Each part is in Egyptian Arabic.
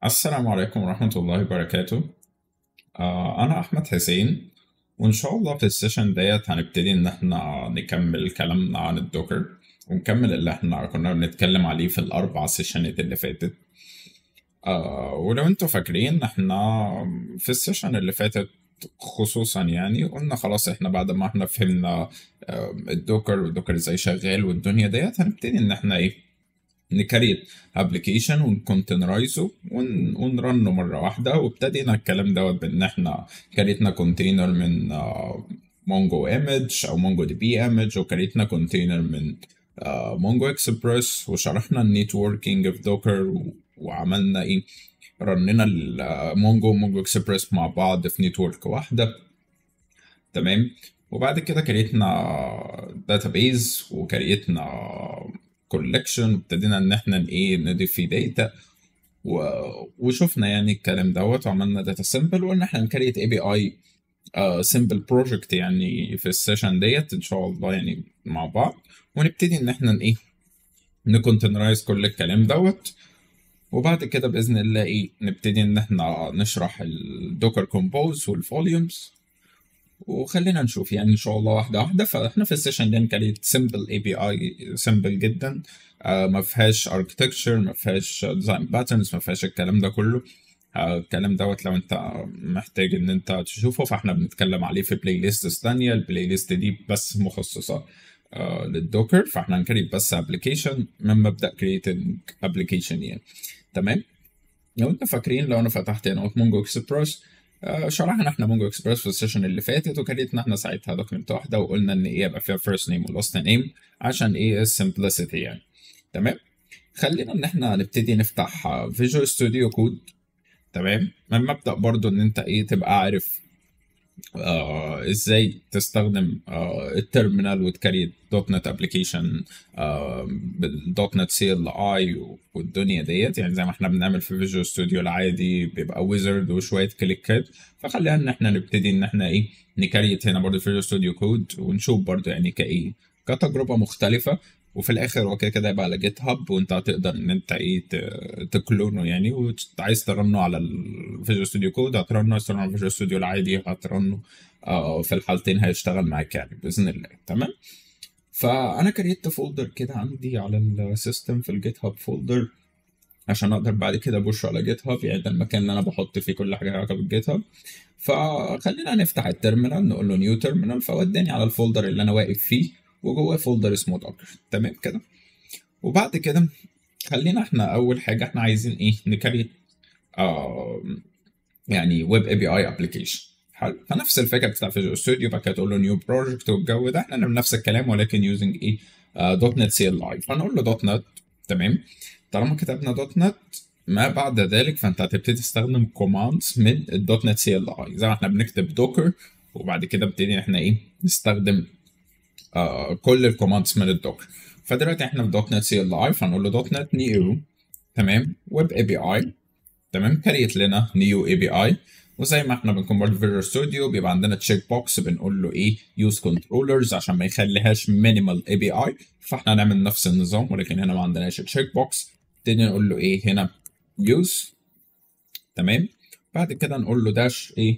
السلام عليكم ورحمة الله وبركاته آه أنا أحمد حسين وإن شاء الله في السيشن ديت هنبتدي إن إحنا نكمل كلامنا عن الدوكر ونكمل اللي إحنا كنا بنتكلم عليه في الأربع سيشنات اللي فاتت آه ولو أنتوا فاكرين إحنا في السيشن اللي فاتت خصوصا يعني قلنا خلاص إحنا بعد ما إحنا فهمنا آه الدوكر والدوكر إزاي شغال والدنيا ديت هنبتدي إن إحنا إيه نكريت ابلكيشن ونكونتينرايزه ون... ونرنه مره واحده وابتدينا الكلام دوت بان احنا كريتنا كونتينر من مونجو ايمج او مونجو دي بي ايمج وكريتنا كونتينر من مونجو اكسبريس وشرحنا النيتوركينج في دوكر وعملنا ايه رننا المونجو ومونجو اكسبريس مع بعض في نيتورك واحده تمام وبعد كده كريتنا داتابيز وكريتنا كولكشن وابتدينا ان احنا ايه نضيف فيه داتا و... وشفنا يعني الكلام دوت وعملنا داتا سمبل وان احنا نكريت اي بي اي سمبل بروجكت يعني في السيشن ديت ان شاء الله يعني مع بعض ونبتدي ان احنا ايه نكونتينرايز كل الكلام دوت وبعد كده باذن الله ايه نبتدي ان احنا نشرح الدوكر كومبوز والفوليومز وخلينا نشوف يعني ان شاء الله واحده واحده فاحنا في السيشن دي كانت سمبل اي بي اي سمبل جدا آه ما فيهاش اركتكتشر ما فيهاش ديزاين باترنز ما فيهاش الكلام ده كله آه الكلام دوت لو انت محتاج ان انت تشوفه فاحنا بنتكلم عليه في بلاي ليست ثانيه البلاي ليست دي بس مخصصه آه للدوكر فاحنا هنكريت بس ابلكيشن من مبدا كريتنج ابلكيشن يعني تمام لو انت فاكرين لو انا فتحت هنا مونجو اكسبريس شرحنا احنا مونجو اكسبريس في السيشن اللي فاتت وكريتنا احنا ساعتها دوكيمنت واحده وقلنا ان ايه يبقى فيها فيرست نيم ولاست نيم عشان ايه السمبلسيتي يعني تمام خلينا ان احنا نبتدي نفتح فيجوال ستوديو كود تمام من مبدا برضو ان انت ايه تبقى عارف آه ازاي تستخدم آه التيرمينال وتكريت دوت نت ابلكيشن بالدوت نت سي ال اي والدنيا ديت يعني زي ما احنا بنعمل في فيجوال ستوديو العادي بيبقى ويزرد وشويه كليكات فخلينا ان احنا نبتدي ان احنا ايه نكريت هنا برضه فيجوال ستوديو كود ونشوف برضه يعني كايه كتجربه مختلفه وفي الاخر هو كده كده هيبقى على جيت هاب وانت هتقدر ان انت ايه تكلونه يعني وعايز ترنه على الفيجوال ستوديو كود هترنه عايز ترنه على الفيجوال ستوديو العادي هترنه آه في الحالتين هيشتغل معاك يعني باذن الله تمام فانا كريت فولدر كده عندي على السيستم في الجيت هاب فولدر عشان اقدر بعد كده ابوش على جيت هاب يعني ده المكان اللي انا بحط فيه كل حاجه علاقه بالجيت هاب فخلينا نفتح التيرمينال نقول له نيو تيرمينال فوداني على الفولدر اللي انا واقف فيه وجواه فولدر اسمه دوكر تمام كده وبعد كده خلينا احنا اول حاجه احنا عايزين ايه نكريت آه يعني ويب اي بي اي ابلكيشن حلو فنفس الفكره بتاع فيجوال ستوديو بعد كده تقول له نيو بروجكت والجو ده احنا نعمل نفس الكلام ولكن يوزنج ايه دوت نت سي ال اي فنقول له دوت نت تمام طالما كتبنا دوت نت ما بعد ذلك فانت هتبتدي تستخدم كوماندز من الدوت نت سي ال اي زي ما احنا بنكتب دوكر وبعد كده نبتدي احنا ايه نستخدم آه كل الكوماندز من الدوكر فدلوقتي احنا في دوت نت سي ال اي فنقول له دوت نت نيو تمام ويب اي بي اي تمام كريت لنا نيو اي بي اي وزي ما احنا بنكون برضه في فيجوال ستوديو بيبقى عندنا تشيك بوكس بنقول له ايه يوز كنترولرز عشان ما يخليهاش مينيمال اي بي اي فاحنا هنعمل نفس النظام ولكن هنا ما عندناش تشيك بوكس نبتدي نقول له ايه هنا يوز تمام بعد كده نقول له داش ايه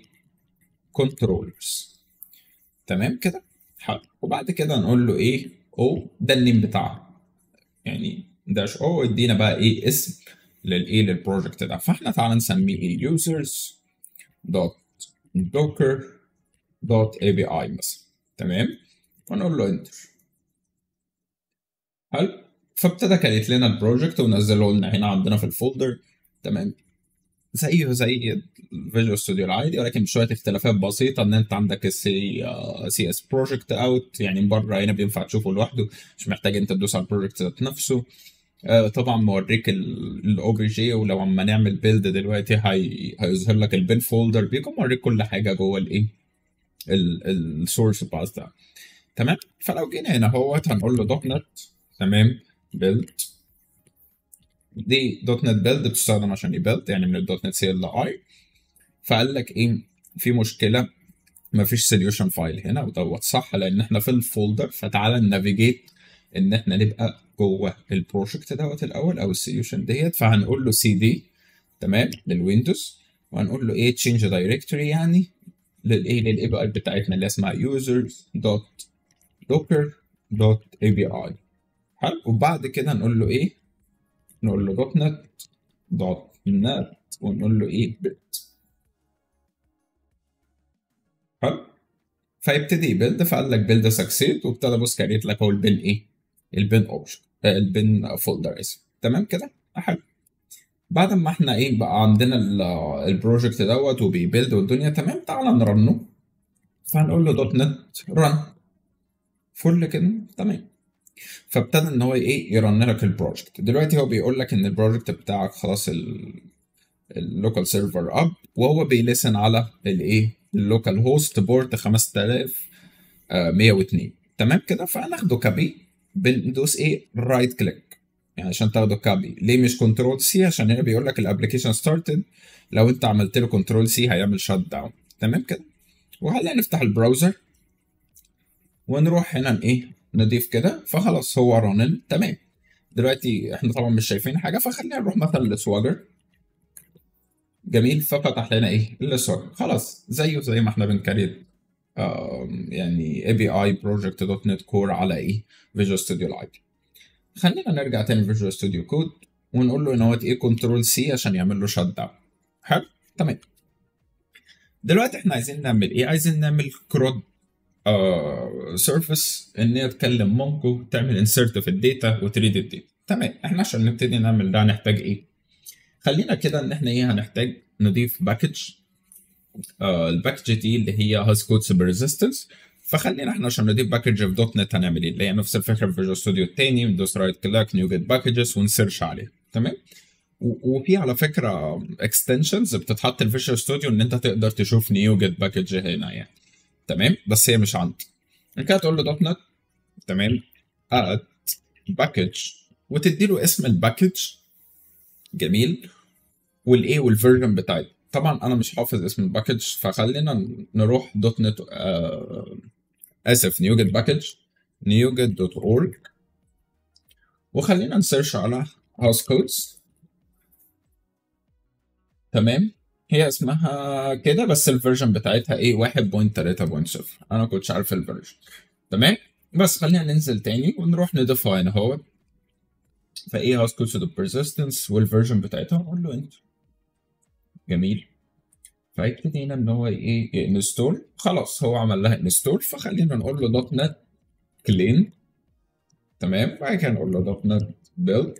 كنترولرز تمام كده حلو وبعد كده نقول له ايه او ده النيم بتاعها يعني داش او ادينا بقى ايه اسم للايه للبروجكت ده فاحنا تعالى نسميه ايه users دوت docker دوت اي بي اي مثلا تمام ونقول له انتر حلو فابتدى كريت لنا البروجكت ونزله لنا هنا عندنا في الفولدر تمام زيه زي الفيجوال ستوديو العادي ولكن بشويه اختلافات بسيطه ان انت عندك السي سي اس بروجكت اوت يعني بره هنا بينفع تشوفه لوحده مش محتاج انت تدوس على البروجكت ذات نفسه آه طبعا موريك الاو بي جي ولو اما نعمل بيلد دلوقتي هي... هيظهر لك البين فولدر بيكون موريك كل حاجه جوه الايه السورس باث ده تمام فلو جينا هنا اهوت هنقول له دوت نت تمام بيلد دي دوت نت بيلد بتستخدم عشان يبيلد يعني من الدوت نت سي ال اي فقال لك ايه في مشكله مفيش سوليوشن فايل هنا ودوت صح لان احنا في الفولدر فتعالى نافيجيت ان احنا نبقى جوه البروجكت دوت الاول او السوليوشن ديت فهنقول له سي دي تمام للويندوز وهنقول له ايه تشينج دايركتوري يعني للايه للاي بي اي بتاعتنا اللي اسمها users دوت docker دوت اي بي اي حلو وبعد كده نقول له ايه نقول له دوت نت دوت نت ونقول له ايه بت حلو فيبتدي يبيلد فقال لك بيلد سكسيد وابتدى بص كريت لك هو البن ايه البن اوبشن البن فولدر اسم تمام كده حلو بعد ما احنا ايه بقى عندنا البروجكت دوت وبيبيلد والدنيا تمام تعالى نرنه فهنقول له دوت نت رن فل كده تمام فابتدى ان هو ايه يرن لك البروجكت دلوقتي هو بيقول لك ان البروجكت بتاعك خلاص اللوكال سيرفر اب وهو بيلسن على الايه اللوكال هوست بورت 5102 تمام كده فهناخده كابي بندوس ايه رايت كليك يعني عشان تاخده كابي ليه مش كنترول سي عشان هنا بيقول لك الابلكيشن ستارتد لو انت عملت له كنترول سي هيعمل شات داون تمام كده وهلا نفتح البراوزر ونروح هنا ايه نضيف كده فخلاص هو رانن تمام دلوقتي احنا طبعا مش شايفين حاجه فخلينا نروح مثلا لسواجر جميل ففتح لنا ايه السواجر خلاص زيه زي ما احنا بنكريت يعني اي بي اي بروجكت دوت نت كور على ايه فيجوال ستوديو لايت خلينا نرجع تاني فيجوال ستوديو كود ونقول له ان هو ايه كنترول سي عشان يعمل له شات داون حلو تمام دلوقتي احنا عايزين نعمل ايه عايزين نعمل كرود سيرفيس ان هي تكلم مونكو تعمل انسرت في الداتا وتريد الداتا تمام احنا عشان نبتدي نعمل ده هنحتاج ايه خلينا كده ان احنا ايه هنحتاج نضيف باكج آه الباكج دي اللي هي هاز كود سوبر ريزيستنس فخلينا احنا عشان نضيف باكج في دوت نت هنعمل ايه اللي هي نفس الفكره في فيجوال ستوديو التاني ندوس رايت كليك نيو جيت باكجز ونسيرش عليها تمام وفي على فكره اكستنشنز بتتحط في فيجوال ستوديو ان انت تقدر تشوف نيو جيت باكج هنا يعني تمام بس هي مش عندي كده تقول له دوت نت تمام اد باكج وتدي له اسم الباكج جميل والايه والفيرجن بتاعته طبعا انا مش حافظ اسم الباكج فخلينا نروح دوت نت آه اسف نيوجت باكج نيوجت دوت اورج وخلينا نسيرش على هاوس كودز تمام هي اسمها كده بس الفيرجن بتاعتها ايه 1.3.0 انا ما كنتش عارف الفيرجن تمام بس خلينا ننزل تاني ونروح نضيفها هنا اهو فايه هاوس كودز دوت بيرسيستنس والفيرجن بتاعتها نقول له انت جميل فيبتدي هنا ان هو ايه انستول خلاص هو عمل لها انستول فخلينا نقول له دوت نت كلين تمام بعد كده نقول له دوت نت بيلد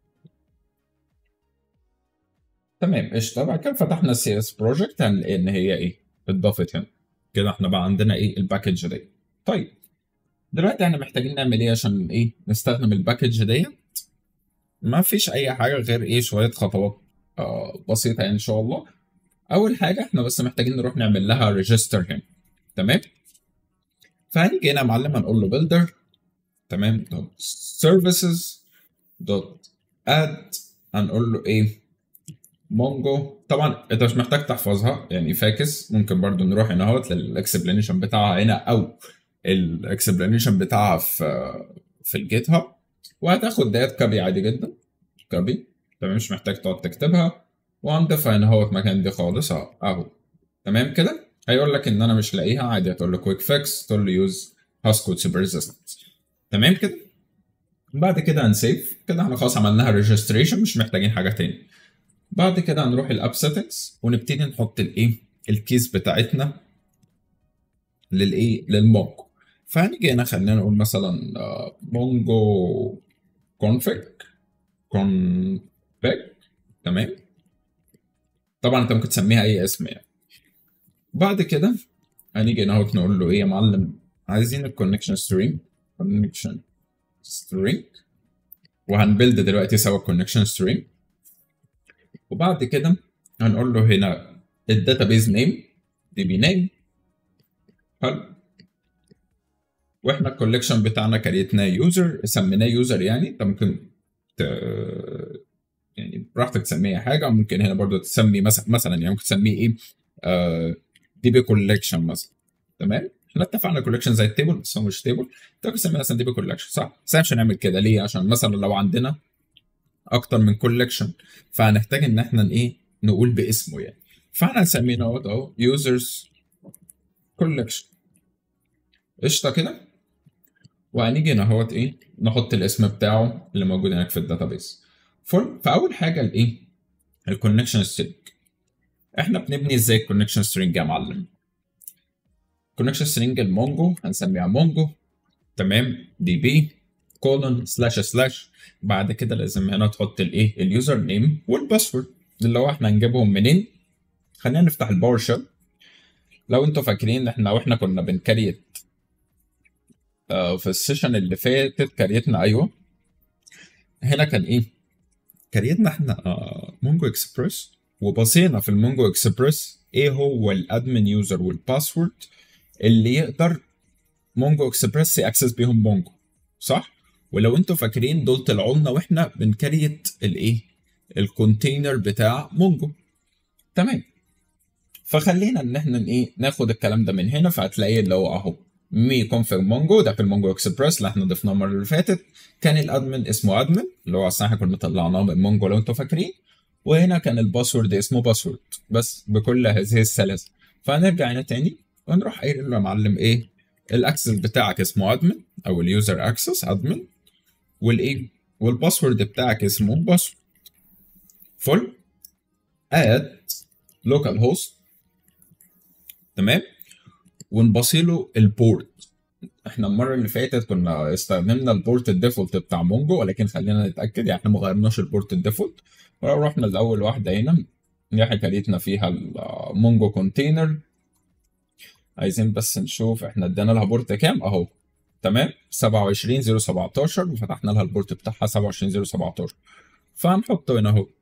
تمام قشطه بعد كده فتحنا السي اس بروجكت هنلاقي ان هي ايه اتضافت هنا كده احنا بقى عندنا ايه الباكج دي طيب دلوقتي احنا محتاجين نعمل ايه عشان ايه نستخدم الباكج ديت ما فيش اي حاجه غير ايه شويه خطوات آه بسيطه يعني ان شاء الله اول حاجه احنا بس محتاجين نروح نعمل لها ريجستر هنا تمام فهنيجي هنا يا معلم هنقول له بيلدر تمام دوت سيرفيسز دوت اد هنقول له ايه مونجو طبعا انت مش محتاج تحفظها يعني فاكس ممكن برضو نروح هنا اهوت للاكسبلانيشن بتاعها هنا او الاكسبلانيشن بتاعها في في الجيت هاب وهتاخد ديت كابي عادي جدا كابي تمام مش محتاج تقعد تكتبها وهنضيفها هنا اهوت مكان دي خالص اهو اهو تمام كده هيقول لك ان انا مش لاقيها عادي هتقول له كويك فيكس تقول له يوز هاس كود سوبر ريزيستنس تمام كده بعد كده هنسيف كده احنا خلاص عملناها ريجستريشن مش محتاجين حاجه تاني بعد كده هنروح الاب سيتنجز ونبتدي نحط الايه الكيس بتاعتنا للايه للمونجو فهنيجي هنا خلينا نقول مثلا مونجو كونفيج كونفيج تمام طبعا انت ممكن تسميها اي اسم يعني بعد كده هنيجي هنا نقول له ايه يا معلم عايزين الكونكشن ستريم كونكشن ستريم وهنبلد دلوقتي سوا الكونكشن ستريم وبعد كده هنقول له هنا الداتابيز نيم دي بي نيم حلو واحنا الكوليكشن بتاعنا كريتناه يوزر سميناه يوزر يعني انت ممكن ت... يعني براحتك تسميه حاجه ممكن هنا برضو تسمي مثلا مثلا يعني ممكن تسميه ايه آه دي بي كوليكشن مثلا تمام احنا اتفقنا كوليكشن زي التيبل بس هو مش تيبل انت ممكن تسميها مثلا دي بي كوليكشن صح بس احنا مش هنعمل كده ليه عشان مثلا لو عندنا اكتر من كوليكشن فهنحتاج ان احنا ايه نقول باسمه يعني فاحنا هنسميه دوت اهو يوزرز كولكشن قشطه كده وهنيجي هنا اهوت ايه نحط الاسم بتاعه اللي موجود هناك في الداتابيس فل فاول حاجه الايه الكونكشن سترينج احنا بنبني ازاي الكونكشن سترينج يا معلم كونكشن سترينج المونجو هنسميها مونجو تمام دي بي كولون سلاش سلاش بعد كده لازم هنا تحط الايه اليوزر نيم والباسورد اللي هو احنا هنجيبهم منين خلينا نفتح الباور شيل لو انتوا فاكرين احنا واحنا كنا بنكريت آه في السيشن اللي فاتت كريتنا ايوه هنا كان ايه كريتنا احنا آه مونجو اكسبريس وبصينا في المونجو اكسبريس ايه هو الادمن يوزر والباسورد اللي يقدر مونجو اكسبريس ياكسس بيهم مونجو صح ولو انتوا فاكرين دول طلعوا لنا واحنا بنكريت الايه الكونتينر بتاع مونجو تمام فخلينا ان احنا ايه ناخد الكلام ده من هنا فهتلاقيه اللي هو اهو مي كونفير مونجو ده في المونجو اكسبريس اللي احنا ضفناه المره اللي فاتت كان الادمن اسمه ادمن اللي هو اصلا احنا كنا طلعناه من مونجو لو انتوا فاكرين وهنا كان الباسورد اسمه باسورد بس بكل هذه السلاسه فهنرجع هنا تاني ونروح قايل له يا معلم ايه الاكسس بتاعك اسمه ادمن او اليوزر اكسس ادمن والايه والباسورد بتاعك اسمه باسورد فل اد لوكال هوست تمام ونبصي له البورت احنا المره اللي فاتت كنا استخدمنا البورت الديفولت بتاع مونجو ولكن خلينا نتاكد يعني احنا ما غيرناش البورت الديفولت ولو رحنا لاول واحده هنا اللي احنا كريتنا فيها المونجو كونتينر عايزين بس نشوف احنا ادينا لها بورت كام اهو تمام 27017 وفتحنا لها البورت بتاعها 27017 فهنحطه هنا اهو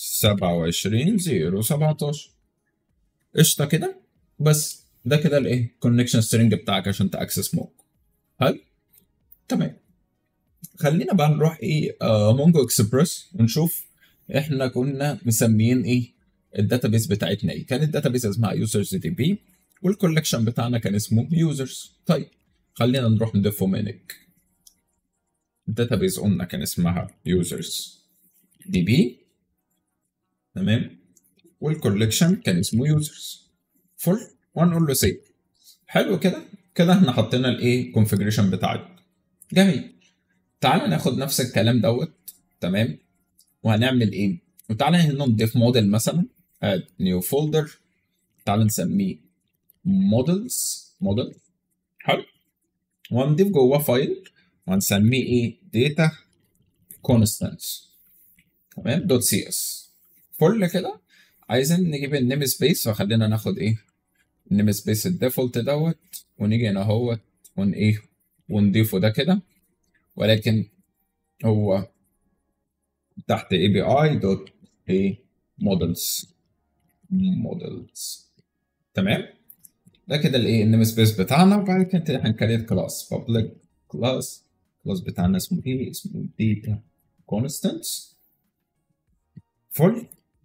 27017 قشطه كده بس ده كده الايه كونكشن سترينج بتاعك عشان تاكسس مونجو حلو تمام خلينا بقى نروح ايه آه مونجو اكسبريس ونشوف احنا كنا مسميين ايه الداتابيس بتاعتنا ايه كانت الداتابيس اسمها يوزرز دي بي والكولكشن بتاعنا كان اسمه يوزرز طيب خلينا نروح نضيفه منك الداتابيس قلنا كان اسمها يوزرز دي بي تمام والكولكشن كان اسمه يوزرز فل وهنقول له سيف حلو كده كده احنا حطينا الايه كونفجريشن بتاعتنا جميل تعالى ناخد نفس الكلام دوت تمام وهنعمل ايه وتعالى هنا نضيف موديل مثلا اد نيو فولدر تعالى نسميه مودلز موديل حلو وهنضيف جواه فايل وهنسميه ايه داتا كونستانس تمام دوت سي اس فل كده عايزين نجيب النيم سبيس فخلينا ناخد ايه النيم سبيس الديفولت دوت ونيجي هنا اهوت ون ايه ونضيفه ده كده ولكن هو تحت اي بي اي دوت ايه مودلز مودلز تمام ده كده الايه النيم سبيس بتاعنا وبعد كده هنكريت كلاس public كلاس كلاس بتاعنا اسمه ايه اسمه data constants فل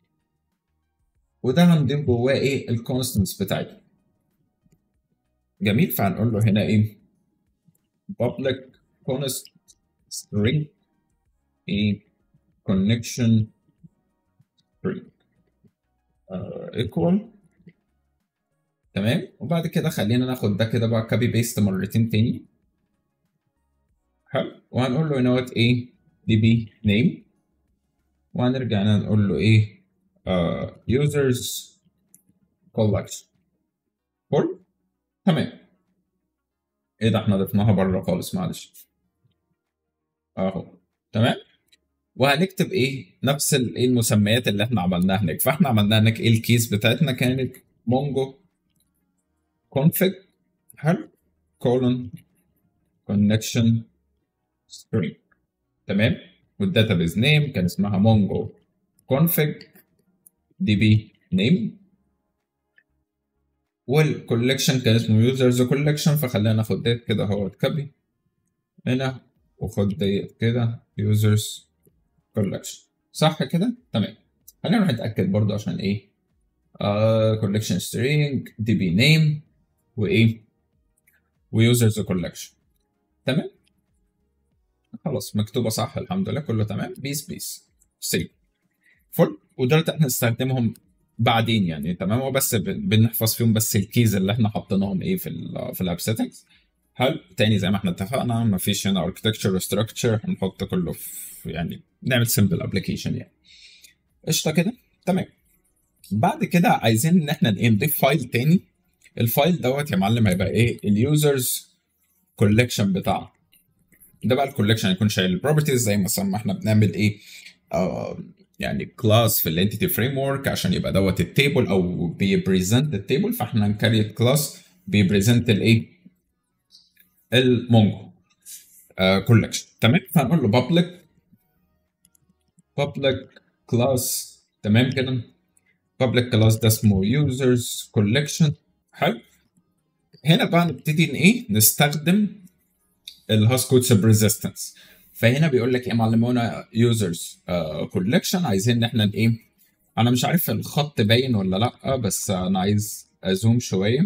وده هنضيف جواه ايه الكونستنتس بتاعتنا جميل فهنقول له هنا ايه public const string ايه connection string uh, equal تمام وبعد كده خلينا ناخد ده كده بقى كابي بيست مرتين تاني حلو وهنقول له هنا ايه دي بي نيم وهنرجع هنا نقول له ايه uh, users collection فل تمام ايه ده احنا ضفناها بره خالص معلش اهو تمام وهنكتب ايه نفس الايه المسميات اللي احنا عملناها هناك فاحنا عملنا هناك ايه الكيس بتاعتنا كانت مونجو config حلو colon connection string تمام والداتابيز نيم كان اسمها مونجو config db name والكولكشن كان اسمه يوزرز كولكشن فخلينا ناخد ديت كده اهو كابي هنا وخد ديت كده يوزرز كولكشن صح كده تمام خلينا نروح نتاكد برضو عشان ايه كولكشن سترينج دي بي نيم وايه ويوزرز كولكشن تمام خلاص مكتوبه صح الحمد لله كله تمام بيس بيس سيف فل ودول احنا نستخدمهم بعدين يعني تمام هو بس بن- بنحفظ فيهم بس الكيز اللي احنا حاطينهم ايه في ال في الاب سيتنجز حلو تاني زي ما احنا اتفقنا مفيش هنا اركتكتشر وستراكشر هنحط كله في يعني نعمل سمبل ابلكيشن يعني قشطه كده تمام بعد كده عايزين ان احنا ايه نضيف فايل تاني الفايل دوت يا معلم هيبقى ايه اليوزرز كولكشن بتاعنا ده بقى الكولكشن يكون شايل البروبرتيز زي مثلا ما احنا بنعمل ايه آه يعني كلاس في الانتيتي فريم ورك عشان يبقى دوت التيبل او بيبريزنت التيبل فاحنا هنكريت كلاس بيبريزنت الايه المونجو كولكشن تمام فهنقول له public public class تمام كده public class ده اسمه users collection حلو هنا بقى نبتدي ان ايه نستخدم الهاس كود سب ريزيستنس فهنا بيقول لك ايه معلمونا يوزرز كولكشن عايزين ان احنا ايه انا مش عارف الخط باين ولا لا بس انا عايز ازوم شويه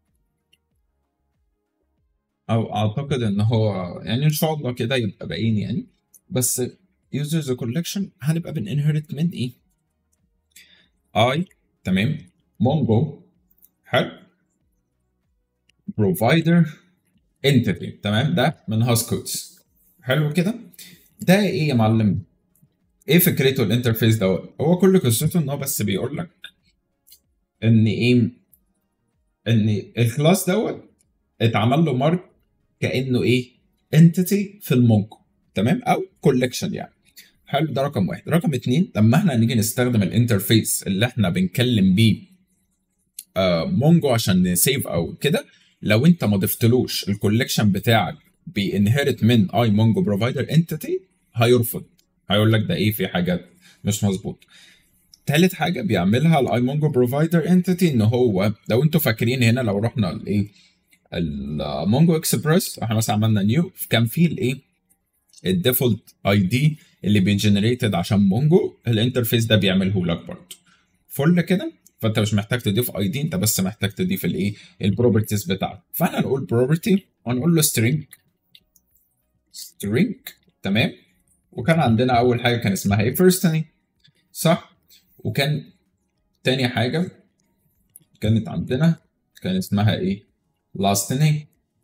او اعتقد ان هو يعني ان شاء الله كده يبقى باين يعني بس يوزرز كولكشن هنبقى بننهرت من ايه اي تمام مونجو حلو بروفايدر انتيتي تمام ده من هاس كودز حلو كده ده ايه يا معلم ايه فكرته الانترفيس دوت هو كل قصته ان هو بس بيقول لك ان ايه ان الكلاس دوت اتعمل له مارك كانه ايه انتيتي في المونجو تمام او كولكشن يعني حلو ده رقم واحد رقم اتنين لما احنا نيجي نستخدم الانترفيس اللي احنا بنكلم بيه آه مونجو عشان نسيف او كده لو انت ما ضفتلوش الكولكشن بتاعك بينهرت من اي مونجو بروفايدر انتيتي هيرفض هيقول لك ده ايه في حاجات مش مظبوط تالت حاجه بيعملها الاي مونجو بروفايدر انتيتي ان هو لو انتوا فاكرين هنا لو رحنا لايه المونجو اكسبريس احنا مثلا عملنا نيو كان في الايه الديفولت اي دي اللي بيجنريتد عشان مونجو الانترفيس ده بيعمله لك برضه فل كده فانت مش محتاج تضيف اي دي انت بس محتاج تضيف الايه البروبرتيز بتاعتك فاحنا نقول بروبرتي ونقول له string string تمام وكان عندنا اول حاجه كان اسمها ايه first name صح وكان تاني حاجه كانت عندنا كان اسمها ايه last name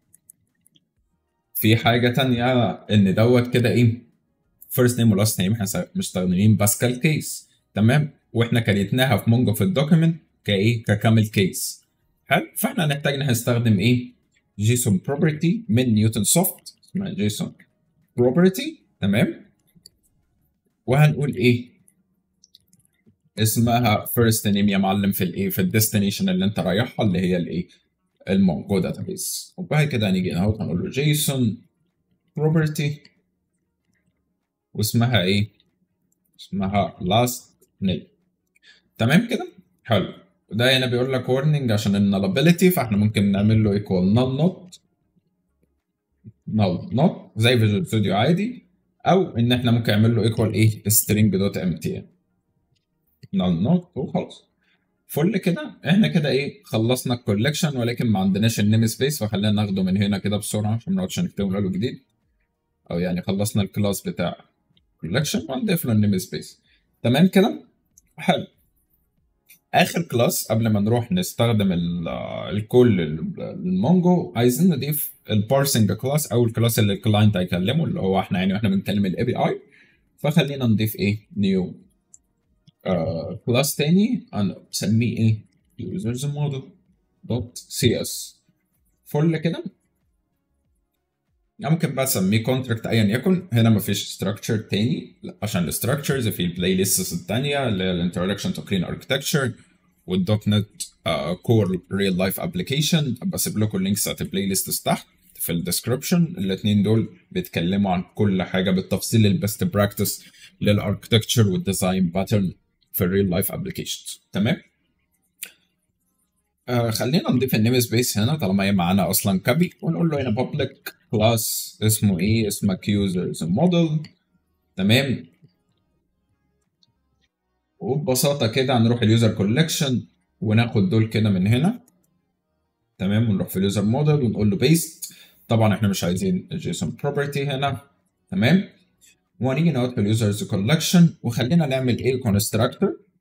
في حاجه تانية ان دوت كده ايه first name و last name احنا مستخدمين باسكال كيس تمام واحنا كريتناها في مونجو في الدوكيمنت كايه ككامل كيس حلو فاحنا هنحتاج ان احنا نستخدم ايه جيسون بروبرتي من نيوتن سوفت اسمها جيسون بروبرتي تمام وهنقول ايه اسمها فيرست نيم يا معلم في الايه في الديستنيشن اللي انت رايحها اللي هي الايه المونجو داتابيس وبعد كده هنيجي هنا هنقول له جيسون بروبرتي واسمها ايه اسمها last name تمام كده حلو ده هنا بيقول لك warning عشان النالابيلتي فاحنا ممكن نعمل له equal null not null not زي فيجوال ستوديو عادي او ان احنا ممكن نعمل له equal ايه string دوت mtn null not وخلاص فل كده احنا كده ايه خلصنا الكولكشن ولكن ما عندناش النيم سبيس فخلينا ناخده من هنا كده بسرعه عشان ما نقعدش نكتبه له جديد او يعني خلصنا الكلاس بتاع كولكشن وهنضيف له النيم سبيس تمام كده حلو اخر كلاس قبل ما نروح نستخدم الكول المونجو عايزين نضيف البارسنج كلاس او الكلاس اللي الكلاينت هيكلمه اللي هو احنا يعني واحنا بنكلم الاي بي اي فخلينا نضيف ايه نيو كلاس تاني انا بسميه ايه users model دوت سي اس فل كده ممكن بقى اسميه كونتراكت ايا يكن هنا مفيش ستراكشر تاني عشان الستراكشرز في البلاي ليستس التانية اللي هي الانترودكشن تو كلين اركتكتشر والدوت نت كور ريل لايف ابلكيشن بسيب لكم اللينكس بتاعت البلاي ليستس تحت في الديسكربشن الاثنين دول بيتكلموا عن كل حاجه بالتفصيل البيست براكتس للاركتكتشر والديزاين باترن في الريل لايف ابلكيشنز تمام آه خلينا نضيف النيم سبيس هنا طالما هي معانا اصلا كابي ونقول له هنا بابليك كلاس اسمه ايه اسمك يوزرز موديل تمام وببساطه كده هنروح اليوزر كولكشن وناخد دول كده من هنا تمام ونروح في اليوزر موديل ونقول له بيست طبعا احنا مش عايزين الجيسون بروبرتي هنا تمام وهنيجي نقعد في اليوزرز كولكشن وخلينا نعمل ايه كونستراكتور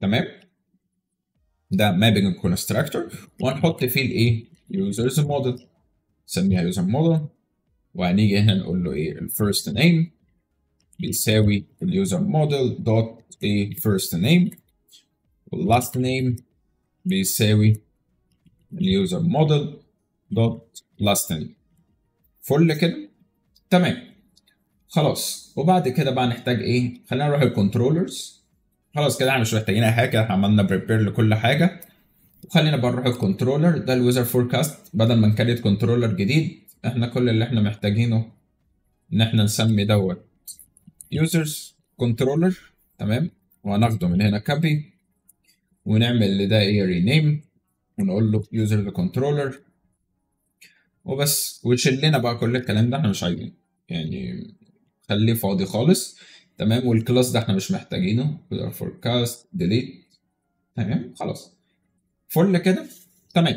تمام ده مابنج كونستراكتور وهنحط فيه الايه يوزرز موديل نسميها يوزر موديل وهنيجي هنا نقول له ايه الفيرست نيم بيساوي اليوزر موديل دوت ايه فيرست نيم واللاست نيم بيساوي اليوزر موديل دوت لاست نيم فل كده تمام خلاص وبعد كده بقى نحتاج ايه خلينا نروح الكنترولرز خلاص كده احنا مش محتاجين اي حاجه احنا عملنا بريبير لكل حاجه وخلينا بقى نروح الكنترولر ده الويزر فوركاست بدل ما نكريت كنترولر جديد احنا كل اللي احنا محتاجينه ان احنا نسمي دوت يوزرز كنترولر تمام وهناخده من هنا كوبي ونعمل لده ايه رينيم ونقول له يوزر كنترولر وبس ويشيل لنا بقى كل الكلام ده احنا مش عايزينه يعني خليه فاضي خالص تمام والكلاس ده احنا مش محتاجينه فوركاست ديليت تمام خلاص فل كده تمام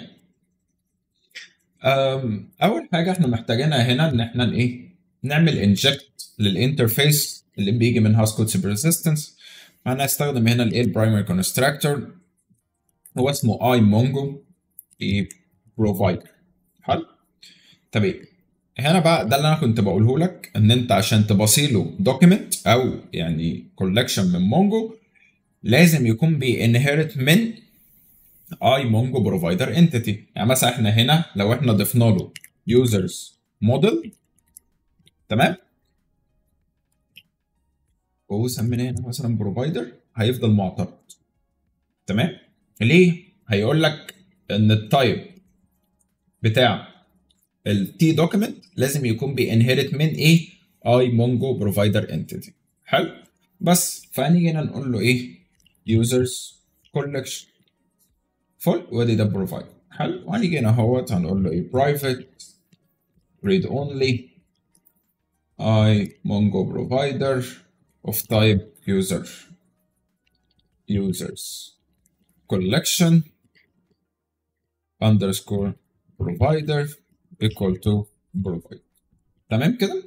اول حاجه احنا محتاجينها هنا ان احنا ايه نعمل انجكت للانترفيس اللي بيجي من هاوس كود سوبر ريزيستنس فانا هستخدم هنا الايه البرايمري كونستراكتور هو اسمه اي مونجو ايه بروفايدر حلو طب هنا بقى ده اللي انا كنت بقوله لك ان انت عشان تبصيله دوكيمنت او يعني كولكشن من مونجو لازم يكون بينهرت من اي مونجو بروفايدر انتيتي يعني مثلا احنا هنا لو احنا ضفنا له يوزرز موديل تمام وسمينا هنا مثلا بروفايدر هيفضل معترض تمام ليه هيقول لك ان التايب بتاع التي دوكيمنت لازم يكون بينهرت من ايه اي مونجو بروفايدر انتيتي حلو بس فهنيجي هنا نقول له ايه يوزرز كولكشن فول وادي ده بروفايد حلو وهنيجي هنا اهوت هنقول له ايه برايفت read only I mongo provider of type user users collection underscore provider equal to provide تمام كده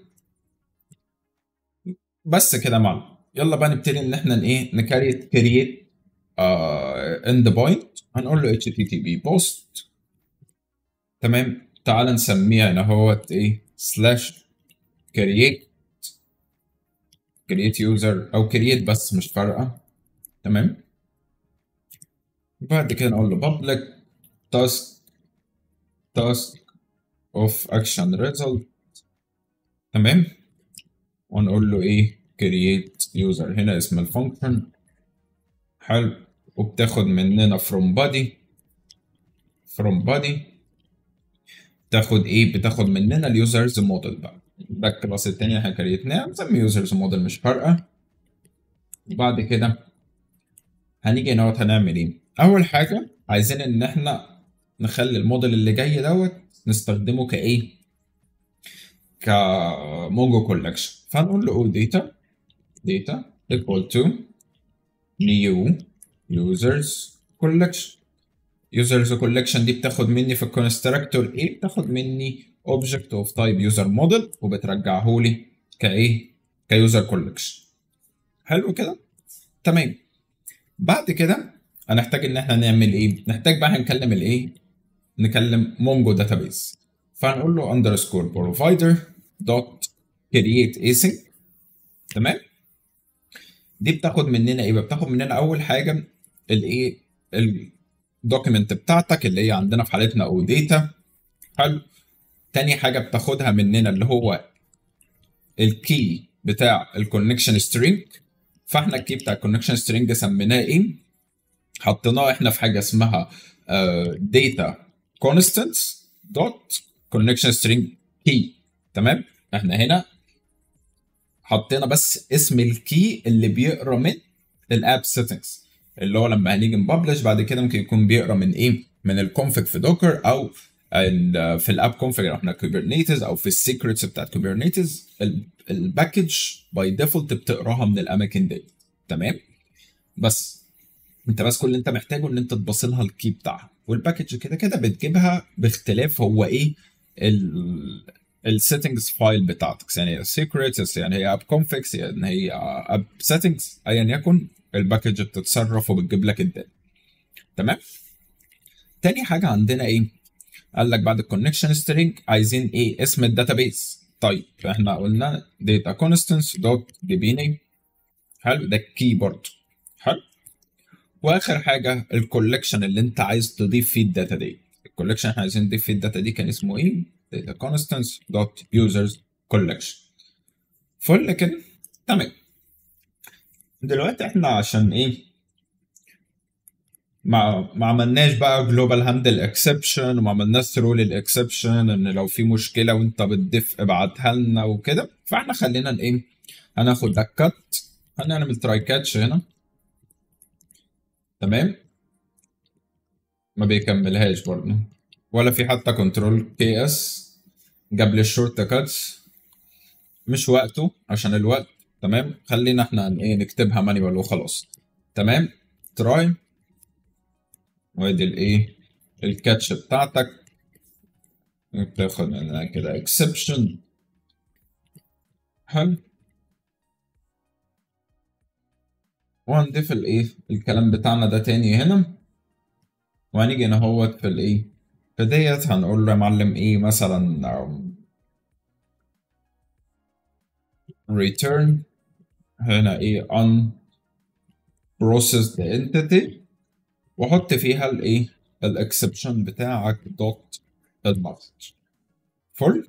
بس كده يا معلم يلا بقى نبتدي ان احنا ايه نكريت كرييت اند بوينت هنقول له http post تمام تعال نسميها هنا اهوت ايه سلاش create create user او create بس مش فارقه تمام بعد كده نقول له public task task of action result تمام ونقول له ايه create user هنا اسم الفانكشن حلو وبتاخد مننا from body from body تاخد ايه بتاخد مننا اليوزرز موديل بقى ده الكلاس التاني اللي احنا كريتناه نسميه يوزرز موديل مش فارقه وبعد كده هنيجي هنا هنعمل ايه اول حاجه عايزين ان احنا نخلي الموديل اللي جاي دوت نستخدمه كايه كمونجو كولكشن فنقول له او داتا داتا equal to new users collection users collection دي بتاخد مني في الكونستراكتور ايه بتاخد مني object of type user model وبترجعه لي كايه كيوزر كولكشن حلو كده تمام بعد كده هنحتاج ان احنا نعمل ايه نحتاج بقى هنكلم الايه نكلم مونجو داتابيز فهنقول له underscore provider dot create async تمام دي بتاخد مننا ايه بتاخد مننا اول حاجه الايه الدوكيمنت بتاعتك اللي هي عندنا في حالتنا او داتا حلو تاني حاجه بتاخدها مننا اللي هو الكي بتاع الكونكشن سترينج فاحنا الكي بتاع الكونكشن سترينج سميناه ايه حطيناه احنا في حاجه اسمها داتا كونستنتس دوت كونكشن سترينج كي تمام احنا هنا حطينا بس اسم الكي اللي بيقرا من الاب سيتنجز اللي هو لما هنيجي نبلش بعد كده ممكن يكون بيقرا من ايه من الكونفج في دوكر او في الاب كونفج احنا كوبرنيتس او في السيكريتس بتاعت كوبرنيتس الباكج باي ديفولت بتقراها من الاماكن دي تمام بس انت بس كل اللي انت محتاجه ان انت تبص لها الكي بتاعها والباكج كده كده بتجيبها باختلاف هو ايه السيتنجز فايل بتاعتك يعني هي سيكريتس يعني هي اب كونفكس يعني هي اب سيتنجز ايا يكن الباكج بتتصرف وبتجيب لك الداتا تمام تاني حاجه عندنا ايه قال لك بعد الكونكشن سترينج عايزين ايه اسم الداتابيس طيب احنا قلنا data constants دوت جبيني حلو ده الكي برضه حلو واخر حاجه الكولكشن اللي انت عايز تضيف فيه الداتا دي الكولكشن احنا عايزين نضيف فيه الداتا دي كان اسمه ايه data constants دوت users collection فل كده تمام دلوقتي احنا عشان ايه ما ما عملناش بقى جلوبال هاندل اكسبشن وما عملناش ثرو للاكسبشن ان لو في مشكله وانت بتضيف ابعتها لنا وكده فاحنا خلينا ايه هناخد ده كات هنعمل تراي كاتش هنا تمام ما بيكملهاش برضه ولا في حتى كنترول كي اس جاب لي الشورت كاتس مش وقته عشان الوقت تمام خلينا احنا ايه نكتبها مانيوال وخلاص تمام تراي وادي الايه الكاتش بتاعتك بتاخد منها كده اكسبشن حلو وهنضيف الايه الكلام بتاعنا ده تاني هنا وهنيجي هنا هوت في الايه في ديت هنقول له يا معلم ايه مثلا return هنا ايه on processed entity واحط فيها الايه الاكسبشن بتاعك دوت المسج فل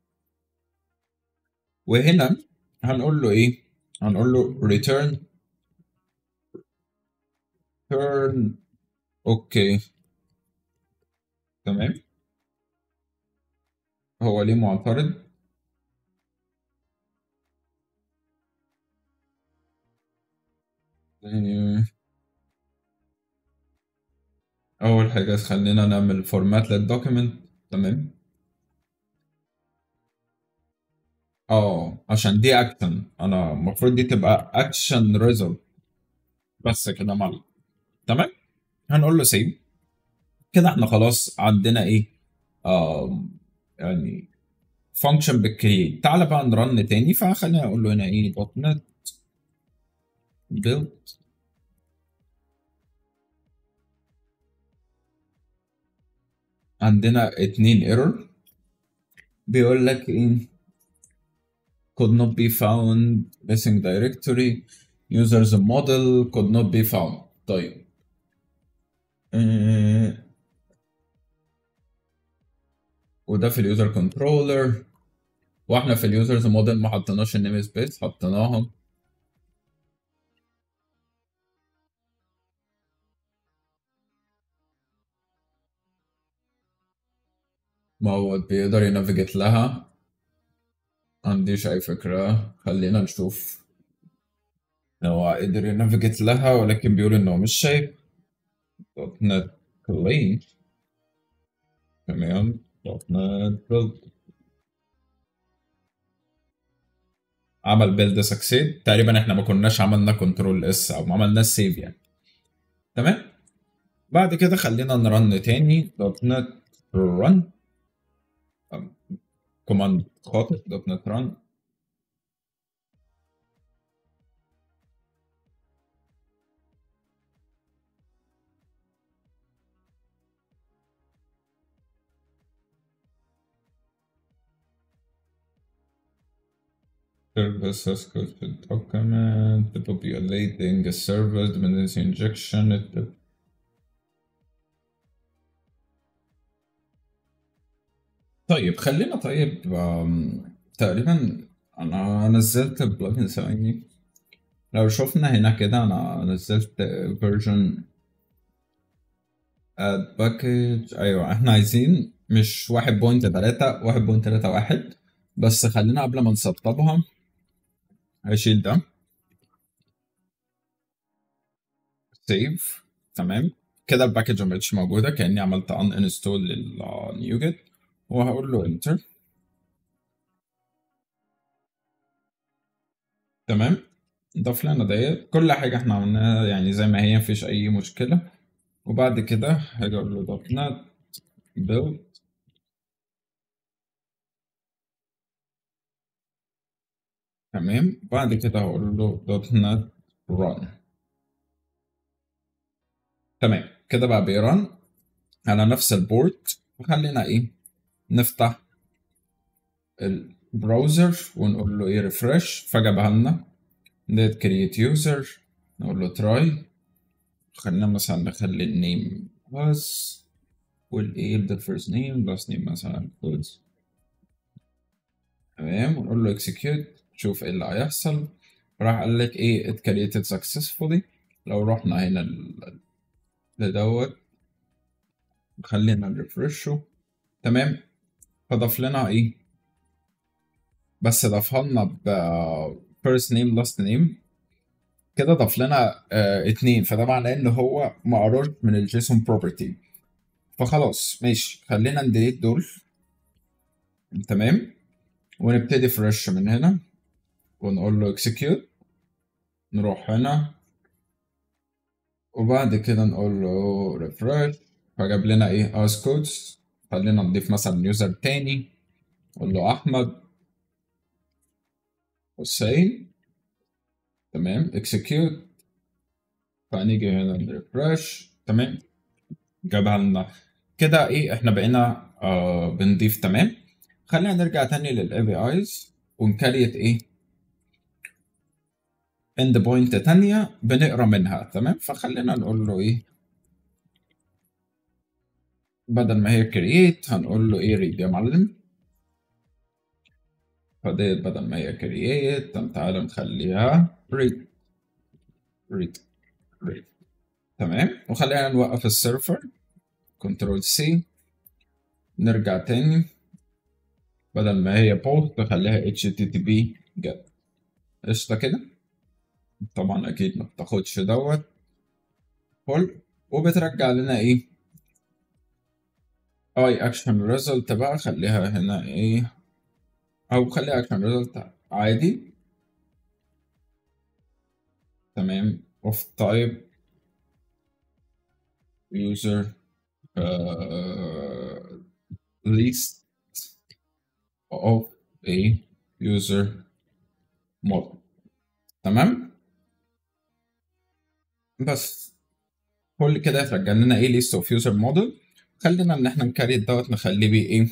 وهنا هنقول له ايه هنقول له return turn اوكي تمام هو ليه معترض اول حاجه خلينا نعمل فورمات للدوكيمنت تمام اه عشان دي اكشن انا المفروض دي تبقى اكشن ريزلت بس كده معلم تمام هنقول له سيف كده احنا خلاص عندنا ايه آه يعني فانكشن بالكرييت تعالى بقى نرن تاني فخلينا اقول له هنا ايه دوت نت build عندنا اتنين ايرور بيقول لك ايه could not be found missing directory users model could not be found طيب اه وده في اليوزر كنترولر واحنا في اليوزرز موديل ما حطيناش النيم سبيس حطيناهم ما هو بيقدر ينافيجيت لها عنديش أي فكرة خلينا نشوف هو قدر ينافيجيت لها ولكن بيقول إنه مش شايف دوت نت كلين تمام دوت نت بيلد عمل بيلد سكسيد تقريبا احنا ما كناش عملنا كنترول اس او ما عملناش سيف يعني تمام بعد كده خلينا نرن تاني دوت نت رن كوماند خاطئ دوت نت ران services could be document populating a service dependency injection it طيب خلينا طيب آم، تقريبا انا نزلت بلجن ثواني لو شفنا هنا كده انا نزلت فيرجن اد باكج ايوه احنا عايزين مش 1.3 1.31 بس خلينا قبل ما نسطبها هشيل ده سيف تمام كده الباكج ما بقتش موجوده كاني عملت ان انستول للنيوجت وهقول له انتر تمام ضاف لنا ديت كل حاجه احنا عملناها يعني زي ما هي مفيش اي مشكله وبعد كده هاجي اقول له دوت نت بيلد تمام بعد كده هقول له دوت نت ران تمام كده بقى بيرن على نفس البورد وخلينا ايه نفتح البراوزر ونقول له ايه ريفرش فجابها لنا ديت كرييت يوزر نقول له تراي خلينا مثلا نخلي النيم بس والايه ده الفيرست نيم لاست نيم مثلا كودز تمام ونقول له اكسكيوت شوف ايه اللي هيحصل راح قال لك ايه it created successfully لو رحنا هنا لدوت خلينا نرفرشه تمام فضاف لنا ايه بس ضافها لنا ب first name last name كده ضاف لنا اه اتنين فده معناه ان هو معروض من الجيسون بروبرتي فخلاص ماشي خلينا نديليت دول تمام ونبتدي فريش من هنا ونقول له execute نروح هنا وبعد كده نقول له refresh فجاب لنا ايه as codes خلينا نضيف مثلا يوزر تاني نقول له احمد حسين تمام execute فهنيجي هنا نرفرش تمام جابها لنا كده ايه احنا بقينا آه بنضيف تمام خلينا نرجع تاني للاي بي ايز ونكريت ايه اند بوينت تانية بنقرا منها تمام فخلينا نقول له ايه بدل ما هي كرييت هنقول له ايه ريد يا معلم فديت بدل ما هي كرييت طب تعالى نخليها ريد ريد ريد تمام وخلينا نوقف السيرفر كنترول سي نرجع تاني بدل ما هي بوست نخليها HTTP جت قشطة كده طبعا أكيد ما بتاخدش دوت فل وبترجع لنا إيه اي اكشن ريزلت بقى خليها هنا ايه او خليها اكشن ريزلت عادي تمام اوف تايب user uh, list of a user model تمام بس كل كده يترجع لنا ايه list of user model خلينا ان احنا نكريت دوت نخليه بيه ايه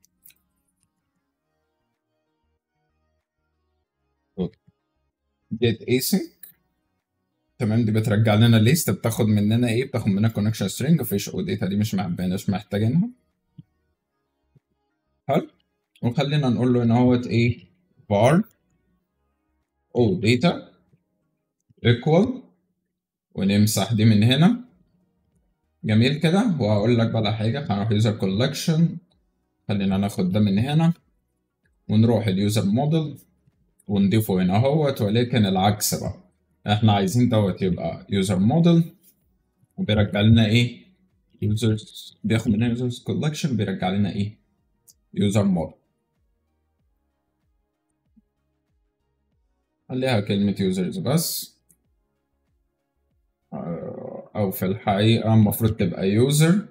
get async تمام دي بترجع لنا ليست بتاخد مننا ايه بتاخد مننا كونكشن سترينج فيش او داتا دي مش مش محتاجينها حلو وخلينا نقول له ان هوت ايه var او داتا equal ونمسح دي من هنا جميل كده وهقول لك بقى حاجه هنروح يوزر كولكشن خلينا ناخد ده من هنا ونروح اليوزر موديل ونضيفه هنا اهوت ولكن العكس بقى احنا عايزين دوت يبقى يوزر موديل وبيرجع لنا ايه يوزرز بياخد مننا يوزرز كولكشن بيرجع لنا ايه يوزر موديل خليها كلمة يوزرز بس أو في الحقيقة المفروض تبقى يوزر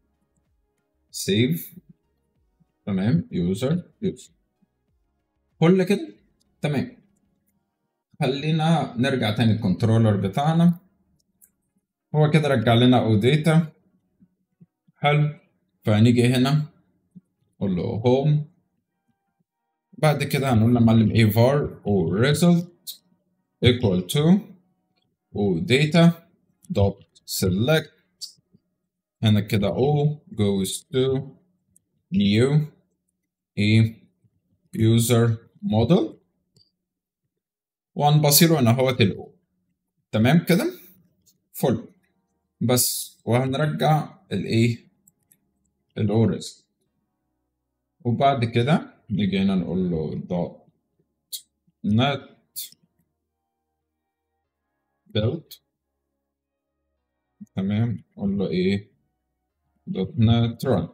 سيف تمام يوزر يوزر كل كده تمام خلينا نرجع تاني الكنترولر بتاعنا هو كده رجع لنا او داتا حلو فهنيجي هنا نقول له هوم بعد كده هنقول لمعلم ايه var او result equal to او data dot select هنا كده O goes to new a user model وهنبصيله هنا هو ال O تمام كده فل بس وهنرجع الايه الاورز وبعد كده نيجي هنا نقول له dot net build تمام اقول له ايه دوت نت ران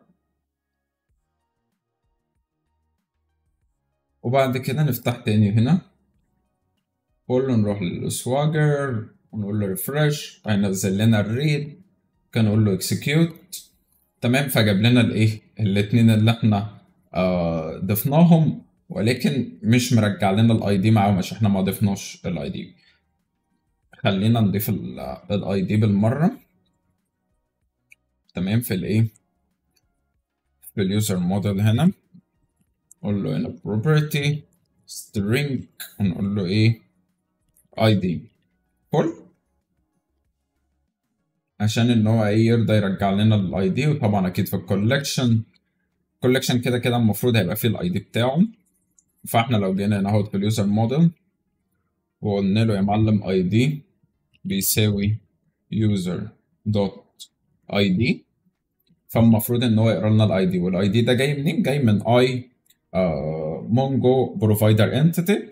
وبعد كده نفتح تاني هنا نقول له نروح للسواجر ونقول له ريفرش هينزل لنا الريد كان نقول له اكسكيوت تمام فجاب لنا الايه الاتنين اللي احنا آه ضفناهم ولكن مش مرجع لنا الاي دي معاهم عشان احنا ما ضفناش الاي دي خلينا نضيف الاي دي بالمره تمام في الايه في اليوزر موديل هنا نقول له هنا property string ونقول له ايه id كل عشان ان هو ايه يرضى يرجع لنا الاي دي وطبعا اكيد في الكولكشن الكولكشن كده كده المفروض هيبقى فيه الاي دي بتاعه فاحنا لو جينا هنا اهوت في اليوزر موديل وقلنا له يا معلم اي دي بيساوي يوزر دوت اي دي فالمفروض ان هو يقرا لنا الاي دي والاي دي ده جاي منين؟ جاي من اي مونجو بروفايدر انتيتي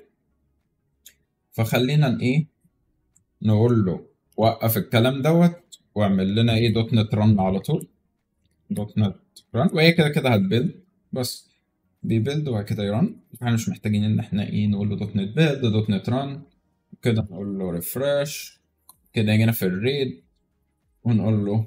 فخلينا ايه نقول له وقف الكلام دوت واعمل لنا ايه دوت نت رن على طول دوت نت رن وهي كده كده هتبيلد بس بيبيلد وبعد كده يرن احنا مش محتاجين ان احنا ايه نقول له دوت نت بيلد دوت نت رن كده نقول له ريفرش كده جينا في الريد ونقول له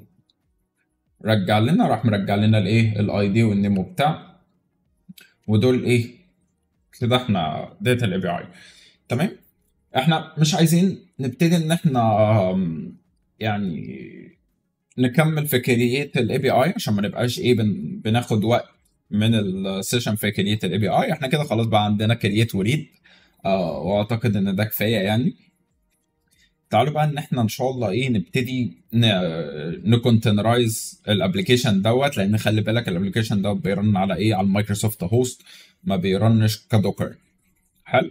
رجع لنا راح مرجع لنا الايه الاي دي والنيمو بتاع ودول ايه كده احنا داتا الاي بي اي تمام احنا مش عايزين نبتدي ان احنا يعني نكمل في كرييت الاي بي اي عشان ما نبقاش ايه بن بناخد وقت من السيشن في كرييت الاي بي اي احنا كده خلاص بقى عندنا كرييت وريد آه واعتقد ان ده كفايه يعني تعالوا بقى ان احنا ان شاء الله ايه نبتدي نكونتينرايز الابلكيشن دوت لان خلي بالك الابلكيشن دوت بيرن على ايه على المايكروسوفت هوست ما بيرنش كدوكر حلو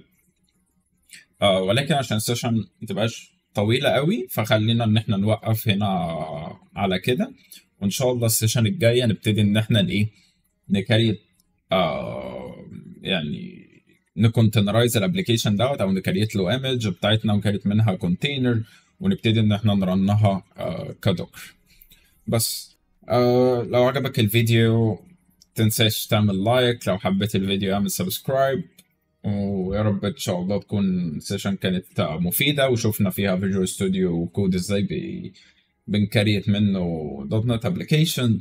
آه ولكن عشان السيشن ما تبقاش طويله قوي فخلينا ان احنا نوقف هنا على كده وان شاء الله السيشن الجايه نبتدي ان احنا ايه نكريت آه يعني نكونتينرايز الابلكيشن دوت او نكريت له ايمج بتاعتنا ونكريت منها كونتينر ونبتدي ان احنا نرنها آه كدوكر بس آه لو عجبك الفيديو تنساش تعمل لايك لو حبيت الفيديو اعمل سبسكرايب ويا رب ان شاء الله تكون السيشن كانت مفيده وشفنا فيها فيجوال ستوديو وكود ازاي بي بنكريت منه دوت نت ابلكيشن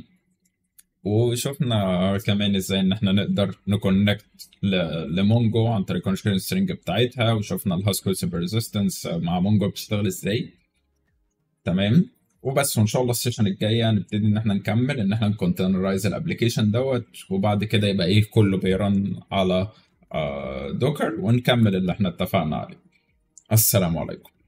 وشفنا كمان ازاي ان احنا نقدر نكونكت لمونجو عن طريق الكونكشن سترينج بتاعتها وشفنا الهاسكو سوبر ريزيستنس مع مونجو بتشتغل ازاي تمام وبس وان شاء الله السيشن الجايه نبتدي ان احنا نكمل ان احنا نكونتينرايز الابلكيشن دوت وبعد كده يبقى ايه كله بيرن على دوكر ونكمل اللي احنا اتفقنا عليه السلام عليكم